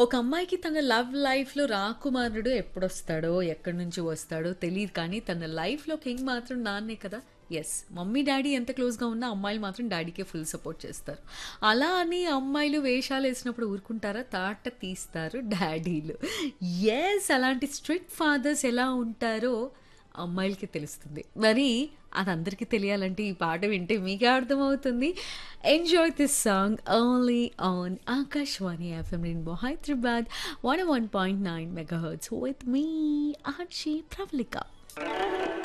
ఒక అమ్మాయికి తన లవ్ లైఫ్‌లో రాకుమారుడు ఎప్పుడొస్తాడో, ఎక్కడి నుంచి వస్తాడో తెలీదు కానీ తన లైఫ్‌లో కింగ్ మాత్రం నాన్నే కదా! యెస్. మమ్మీ, డ్యాడీ ఎంత క్లోజ్‌గా ఉన్నా అమ్మాయిలు మాత్రం డ్యాడీకే ఫుల్ సపోర్ట్ చేస్తారు. అలా అని అమ్మాయిలు వేషాలేసినప్పుడు ఊరుకుంటారా? తాట తీస్తారు డ్యాడీలు. యెస్. అలాంటి స్ట్రిక్ట్ ఫాదర్స్ ఎలా ఉంటారో అమ్మాయిలకి తెలుస్తుంది. మరి అదందరికీ తెలియాలంటే ఈ పాట వింటే మీకే అర్థమవుతుంది. Enjoy this song only on Akashvani FM rainbow Hyderabad 101.9 megahertz with me RJ Pravalika.